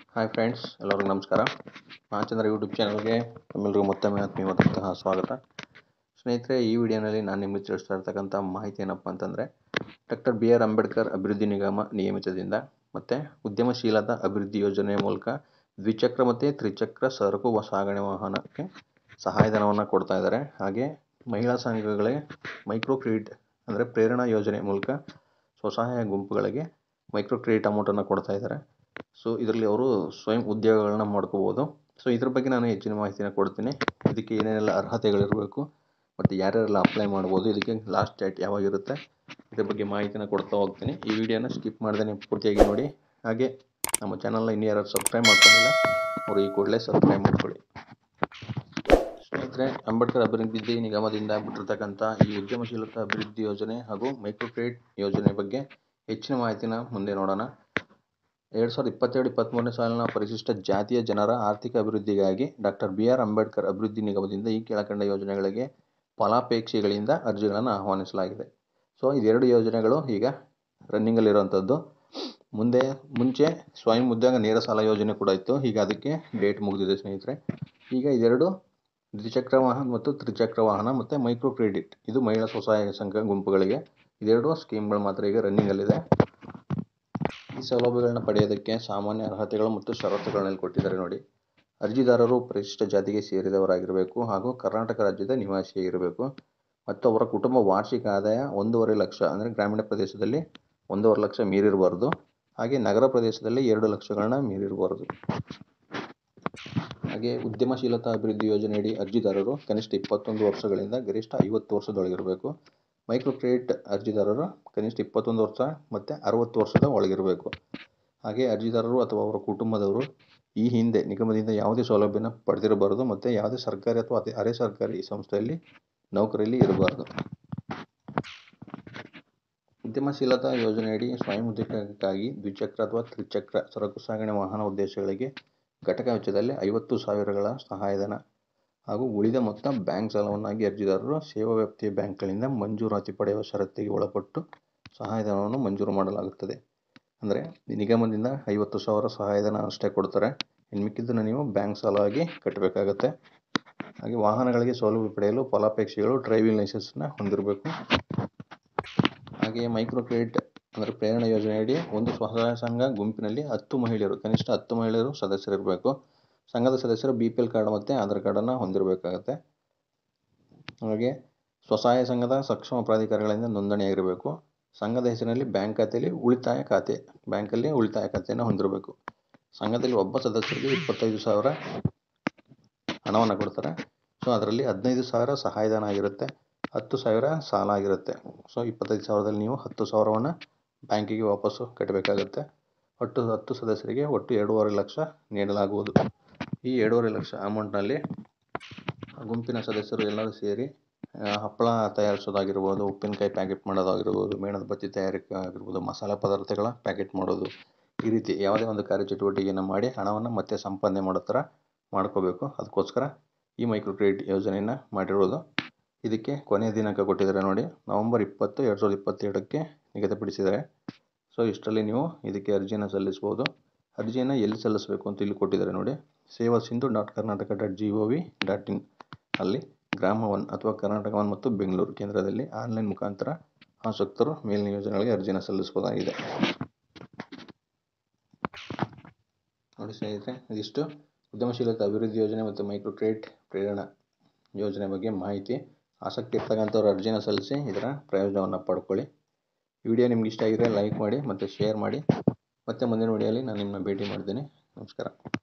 hi friends ಎಲ್ಲರಿಗೂ ನಮಸ್ಕಾರ ಮಾಚಂದ್ರ YouTube ಚಾನಲ್ಗೆ ನಿಮ್ಮೆಲ್ಲರಿಗೂ ಮತ್ತೊಮ್ಮೆ ಆತ್ಮೀಯವಾದಂತಹ ಸ್ವಾಗತ ಸ್ನೇಹಿತರೆ ಈ ವಿಡಿಯೋನಲ್ಲಿ ನಾನು ನಿಮಗೆ ತಿಳಿಸ್ತಾ ಇರ್ತಕ್ಕಂಥ ಮಾಹಿತಿ ಏನಪ್ಪ ಅಂತಂದರೆ ಡಾಕ್ಟರ್ ಬಿ ಆರ್ ಅಂಬೇಡ್ಕರ್ ಅಭಿವೃದ್ಧಿ ನಿಗಮ ನಿಯಮಿತದಿಂದ ಮತ್ತು ಉದ್ಯಮಶೀಲತಾ ಅಭಿವೃದ್ಧಿ ಯೋಜನೆಯ ಮೂಲಕ ದ್ವಿಚಕ್ರ ಮತ್ತು ತ್ರಿಚಕ್ರ ಸರಕು ಸಾಗಣೆ ವಾಹನಕ್ಕೆ ಸಹಾಯಧನವನ್ನು ಕೊಡ್ತಾ ಇದ್ದಾರೆ ಹಾಗೆ ಮಹಿಳಾ ಸಂಘಗಳಿಗೆ ಮೈಕ್ರೋ ಕ್ರೆಡಿಟ್ ಅಂದರೆ ಪ್ರೇರಣಾ ಯೋಜನೆ ಮೂಲಕ ಸ್ವಸಹಾಯ ಗುಂಪುಗಳಿಗೆ ಮೈಕ್ರೋ ಕ್ರೆಡಿಟ್ ಅಮೌಂಟನ್ನು ಕೊಡ್ತಾ ಇದ್ದಾರೆ ಸೊ ಇದರಲ್ಲಿ ಅವರು ಸ್ವಯಂ ಉದ್ಯೋಗಗಳನ್ನ ಮಾಡ್ಕೋಬೋದು ಸೊ ಇದ್ರ ಬಗ್ಗೆ ನಾನು ಹೆಚ್ಚಿನ ಮಾಹಿತಿನ ಕೊಡ್ತೀನಿ ಇದಕ್ಕೆ ಏನೇನೆಲ್ಲ ಅರ್ಹತೆಗಳಿರಬೇಕು ಮತ್ತು ಯಾರ್ಯಾರೆಲ್ಲ ಅಪ್ಲೈ ಮಾಡ್ಬೋದು ಇದಕ್ಕೆ ಲಾಸ್ಟ್ ಡೇಟ್ ಯಾವಾಗಿರುತ್ತೆ ಇದ್ರ ಬಗ್ಗೆ ಮಾಹಿತಿನ ಕೊಡ್ತಾ ಹೋಗ್ತೀನಿ ಈ ವಿಡಿಯೋನ ಸ್ಕಿಪ್ ಮಾಡ್ದೇ ಪೂರ್ತಿಯಾಗಿ ನೋಡಿ ಹಾಗೆ ನಮ್ಮ ಚಾನಲ್ನ ಇನ್ನೂ ಯಾರು ಸಬ್ಸ್ಕ್ರೈಬ್ ಮಾಡ್ಕೊಂಡಿಲ್ಲ ಅವರು ಈ ಕೂಡಲೇ ಸಬ್ಸ್ಕ್ರೈಬ್ ಮಾಡ್ಕೊಳ್ಳಿ ಸ್ನೇಹಿತರೆ ಅಂಬೇಡ್ಕರ್ ಅಭಿವೃದ್ಧಿ ನಿಗಮದಿಂದ ಬಿಟ್ಟಿರ್ತಕ್ಕಂಥ ಈ ಉದ್ಯಮಶೀಲತಾ ಅಭಿವೃದ್ಧಿ ಯೋಜನೆ ಹಾಗೂ ಮೈಕ್ರೋ ಕ್ರೆಡಿಟ್ ಯೋಜನೆ ಬಗ್ಗೆ ಹೆಚ್ಚಿನ ಮಾಹಿತಿನ ಮುಂದೆ ನೋಡೋಣ ಎರಡು ಸಾವಿರದ ಇಪ್ಪತ್ತೆರಡು ಇಪ್ಪತ್ತ್ಮೂರನೇ ಸಾಲಿನ ಪರಿಶಿಷ್ಟ ಜಾತಿಯ ಜನರ ಆರ್ಥಿಕ ಅಭಿವೃದ್ಧಿಗಾಗಿ ಡಾಕ್ಟರ್ ಬಿ ಆರ್ ಅಂಬೇಡ್ಕರ್ ಅಭಿವೃದ್ಧಿ ನಿಗಮದಿಂದ ಈ ಕೆಳಕಂಡ ಯೋಜನೆಗಳಿಗೆ ಫಲಾಪೇಕ್ಷೆಗಳಿಂದ ಅರ್ಜಿಗಳನ್ನು ಆಹ್ವಾನಿಸಲಾಗಿದೆ ಸೊ ಇದೆರಡು ಯೋಜನೆಗಳು ಈಗ ರನ್ನಿಂಗಲ್ಲಿರುವಂಥದ್ದು ಮುಂದೆ ಮುಂಚೆ ಸ್ವಯಂ ಉದ್ಯೋಗ ನೇರ ಸಾಲ ಯೋಜನೆ ಕೂಡ ಇತ್ತು ಈಗ ಅದಕ್ಕೆ ಡೇಟ್ ಮುಗಿದಿದೆ ಸ್ನೇಹಿತರೆ ಈಗ ಇದೆರಡು ದ್ವಿಚಕ್ರ ವಾಹನ ಮತ್ತು ತ್ರಿಚಕ್ರ ವಾಹನ ಮತ್ತು ಮೈಕ್ರೋ ಕ್ರೆಡಿಟ್ ಇದು ಮಹಿಳಾ ಸ್ವಸಹಾಯ ಸಂಘ ಗುಂಪುಗಳಿಗೆ ಇದೆರಡು ಸ್ಕೀಮ್ಗಳು ಮಾತ್ರ ಈಗ ರನ್ನಿಂಗಲ್ಲಿದೆ ಈ ಸೌಲಭ್ಯಗಳನ್ನ ಪಡೆಯೋದಕ್ಕೆ ಸಾಮಾನ್ಯ ಅರ್ಹತೆಗಳು ಮತ್ತು ಷರತ್ತುಗಳನ್ನ ಕೊಟ್ಟಿದ್ದಾರೆ ನೋಡಿ ಅರ್ಜಿದಾರರು ಪರಿಶಿಷ್ಟ ಜಾತಿಗೆ ಸೇರಿದವರಾಗಿರಬೇಕು ಹಾಗೂ ಕರ್ನಾಟಕ ರಾಜ್ಯದ ನಿವಾಸಿಯಾಗಿರಬೇಕು ಮತ್ತು ಅವರ ಕುಟುಂಬ ವಾರ್ಷಿಕ ಆದಾಯ ಒಂದೂವರೆ ಲಕ್ಷ ಅಂದರೆ ಗ್ರಾಮೀಣ ಪ್ರದೇಶದಲ್ಲಿ ಒಂದೂವರೆ ಲಕ್ಷ ಮೀರಿರಬಾರ್ದು ಹಾಗೆ ನಗರ ಪ್ರದೇಶದಲ್ಲಿ ಎರಡು ಲಕ್ಷಗಳನ್ನ ಮೀರಿರಬಾರ್ದು ಹಾಗೆ ಉದ್ಯಮಶೀಲತಾ ಅಭಿವೃದ್ಧಿ ಯೋಜನೆಯಡಿ ಅರ್ಜಿದಾರರು ಕನಿಷ್ಠ ಇಪ್ಪತ್ತೊಂದು ವರ್ಷಗಳಿಂದ ಗರಿಷ್ಠ ಐವತ್ತು ವರ್ಷದೊಳಗಿರಬೇಕು ಮೈಕ್ರೋ ಕ್ರೆಡಿಟ್ ಅರ್ಜಿದಾರರು ಕನಿಷ್ಠ ಇಪ್ಪತ್ತೊಂದು ವರ್ಷ ಮತ್ತು ಅರವತ್ತು ವರ್ಷದ ಒಳಗಿರಬೇಕು ಹಾಗೆ ಅರ್ಜಿದಾರರು ಅಥವಾ ಅವರ ಕುಟುಂಬದವರು ಈ ಹಿಂದೆ ನಿಗಮದಿಂದ ಯಾವುದೇ ಸೌಲಭ್ಯನ ಪಡೆದಿರಬಾರದು ಮತ್ತು ಯಾವುದೇ ಸರ್ಕಾರಿ ಅಥವಾ ಅತಿ ಅರೆ ಸರ್ಕಾರಿ ಸಂಸ್ಥೆಯಲ್ಲಿ ನೌಕರಿಯಲ್ಲಿ ಇರಬಾರದು ಉದ್ಯಮಶೀಲತಾ ಯೋಜನೆಯಡಿ ಸ್ವಯಂ ಉದ್ಯೋಗಕ್ಕಾಗಿ ದ್ವಿಚಕ್ರ ಅಥವಾ ತ್ರಿಚಕ್ರ ಸರಕು ಸಾಗಣೆ ವಾಹನ ಉದ್ದೇಶಗಳಿಗೆ ಘಟಕ ವೆಚ್ಚದಲ್ಲಿ ಐವತ್ತು ಸಾವಿರಗಳ ಸಹಾಯಧನ ಹಾಗೂ ಉಳಿದ ಮೊತ್ತ ಬ್ಯಾಂಕ್ ಸಾಲವನ್ನಾಗಿ ಅರ್ಜಿದಾರರು ಸೇವಾ ವ್ಯಾಪ್ತಿಯ ಬ್ಯಾಂಕ್ಗಳಿಂದ ಮಂಜೂರಾತಿ ಪಡೆಯುವ ಷರತ್ತಿಗೆ ಒಳಪಟ್ಟು ಸಹಾಯಧನವನ್ನು ಮಂಜೂರು ಮಾಡಲಾಗುತ್ತದೆ ಅಂದರೆ ನಿಗಮದಿಂದ ಐವತ್ತು ಸಾವಿರ ಸಹಾಯಧನ ಅಷ್ಟೇ ಕೊಡ್ತಾರೆ ಇನ್ನು ಮಿಕ್ಕಿದ್ದನ್ನು ನೀವು ಬ್ಯಾಂಕ್ ಸಾಲವಾಗಿ ಕಟ್ಟಬೇಕಾಗತ್ತೆ ಹಾಗೆ ವಾಹನಗಳಿಗೆ ಸೌಲಭ್ಯ ಪಡೆಯಲು ಫಲಾಪೇಕ್ಷೆಗಳು ಡ್ರೈವಿಂಗ್ ಲೈಸೆನ್ಸ್ನ ಹೊಂದಿರಬೇಕು ಹಾಗೆ ಮೈಕ್ರೋ ಕ್ರೆಡಿಟ್ ಅಂದರೆ ಪ್ರೇರಣಾ ಯೋಜನೆಯಡಿ ಒಂದು ಸ್ವಸಹಾಯ ಸಂಘ ಗುಂಪಿನಲ್ಲಿ ಹತ್ತು ಮಹಿಳೆಯರು ಕನಿಷ್ಠ ಹತ್ತು ಮಹಿಳೆಯರು ಸದಸ್ಯರಿರಬೇಕು ಸಂಘದ ಸದಸ್ಯರು ಬಿ ಪಿ ಎಲ್ ಕಾರ್ಡ್ ಮತ್ತು ಆಧಾರ್ ಕಾರ್ಡನ್ನು ಹೊಂದಿರಬೇಕಾಗತ್ತೆ ಹಾಗೆ ಸ್ವಸಹಾಯ ಸಂಘದ ಸಕ್ಷಮ ಪ್ರಾಧಿಕಾರಗಳಿಂದ ನೋಂದಣಿಯಾಗಿರಬೇಕು ಸಂಘದ ಹೆಸರಿನಲ್ಲಿ ಬ್ಯಾಂಕ್ ಖಾತೆಯಲ್ಲಿ ಉಳಿತಾಯ ಖಾತೆ ಬ್ಯಾಂಕಲ್ಲಿ ಉಳಿತಾಯ ಖಾತೆಯನ್ನು ಹೊಂದಿರಬೇಕು ಸಂಘದಲ್ಲಿ ಒಬ್ಬ ಸದಸ್ಯರಿಗೆ ಇಪ್ಪತ್ತೈದು ಸಾವಿರ ಹಣವನ್ನು ಕೊಡ್ತಾರೆ ಸೊ ಅದರಲ್ಲಿ ಹದಿನೈದು ಸಾವಿರ ಸಹಾಯಧನ ಆಗಿರುತ್ತೆ ಹತ್ತು ಸಾವಿರ ಸಾಲ ಆಗಿರುತ್ತೆ ಸೊ ಇಪ್ಪತ್ತೈದು ಸಾವಿರದಲ್ಲಿ ನೀವು ಹತ್ತು ಸಾವಿರವನ್ನು ಬ್ಯಾಂಕಿಗೆ ವಾಪಸ್ಸು ಕಟ್ಟಬೇಕಾಗುತ್ತೆ ಒಟ್ಟು ಹತ್ತು ಸದಸ್ಯರಿಗೆ ಒಟ್ಟು ಎರಡೂವರೆ ಲಕ್ಷ ನೀಡಲಾಗುವುದು ಈ ಎರಡೂವರೆ ಲಕ್ಷ ಅಮೌಂಟ್ನಲ್ಲಿ ಗುಂಪಿನ ಸದಸ್ಯರು ಎಲ್ಲರೂ ಸೇರಿ ಹಪ್ಪಳ ತಯಾರಿಸೋದಾಗಿರ್ಬೋದು ಉಪ್ಪಿನಕಾಯಿ ಪ್ಯಾಕೆಟ್ ಮಾಡೋದಾಗಿರ್ಬೋದು ಮೇಣದ ಬತ್ತಿ ತಯಾರಿಕೆ ಆಗಿರ್ಬೋದು ಮಸಾಲೆ ಪದಾರ್ಥಗಳ ಪ್ಯಾಕೆಟ್ ಮಾಡೋದು ಈ ರೀತಿ ಯಾವುದೇ ಒಂದು ಕಾರ್ಯಚಟುವಟಿಕೆಯನ್ನು ಮಾಡಿ ಹಣವನ್ನು ಮತ್ತೆ ಸಂಪಾದನೆ ಮಾಡೋ ಥರ ಮಾಡ್ಕೋಬೇಕು ಅದಕ್ಕೋಸ್ಕರ ಈ ಮೈಕ್ರೋ ಕ್ರೆಡಿಟ್ ಯೋಜನೆಯನ್ನು ಮಾಡಿರೋದು ಇದಕ್ಕೆ ಕೊನೆಯ ದಿನಾಂಕ ಕೊಟ್ಟಿದ್ದಾರೆ ನೋಡಿ ನವಂಬರ್ ಇಪ್ಪತ್ತು ಎರಡು ಸಾವಿರದ ಇಪ್ಪತ್ತೆರಡಕ್ಕೆ ನಿಗದಿಪಡಿಸಿದ್ದಾರೆ ಸೊ ಇಷ್ಟರಲ್ಲಿ ನೀವು ಇದಕ್ಕೆ ಅರ್ಜಿಯನ್ನು ಸಲ್ಲಿಸ್ಬೋದು ಅರ್ಜಿಯನ್ನು ಎಲ್ಲಿ ಸಲ್ಲಿಸಬೇಕು ಅಂತ ಇಲ್ಲಿ ಕೊಟ್ಟಿದ್ದಾರೆ ನೋಡಿ Seva Sindhu dot Karnataka dot G O V dot in ಅಲ್ಲಿ ಗ್ರಾಮ ಒನ್ ಅಥವಾ ಕರ್ನಾಟಕ ಒನ್ ಮತ್ತು ಬೆಂಗಳೂರು ಕೇಂದ್ರದಲ್ಲಿ ಆನ್ಲೈನ್ ಮುಖಾಂತರ ಆಸಕ್ತರು ಮೇಲಿನ ಯೋಜನೆಗಳಿಗೆ ಅರ್ಜಿನ ಸಲ್ಲಿಸಬಹುದಾಗಿದೆ ನೋಡಿ ಸ್ನೇಹಿತರೆ ಇದಿಷ್ಟು ಉದ್ಯಮಶೀಲತಾ ಅಭಿವೃದ್ಧಿ ಯೋಜನೆ ಮತ್ತು ಮೈಕ್ರೋ ಕ್ರೆಡಿಟ್ ಪ್ರೇರಣಾ ಯೋಜನೆ ಬಗ್ಗೆ ಮಾಹಿತಿ ಆಸಕ್ತಿ ಇರ್ತಕ್ಕಂಥವ್ರು ಅರ್ಜಿನ ಸಲ್ಲಿಸಿ ಇದರ ಪ್ರಯೋಜನವನ್ನು ಪಡ್ಕೊಳ್ಳಿ ವಿಡಿಯೋ ನಿಮ್ಗೆ ಇಷ್ಟ ಆಗಿದ್ರೆ ಲೈಕ್ ಮಾಡಿ ಮತ್ತು ಶೇರ್ ಮಾಡಿ ಮತ್ತೆ ಮುಂದಿನ ವಿಡಿಯೋಲಿ ನಾನು ನಿಮ್ಮನ್ನ ಭೇಟಿ ಮಾಡ್ತೀನಿ ನಮಸ್ಕಾರ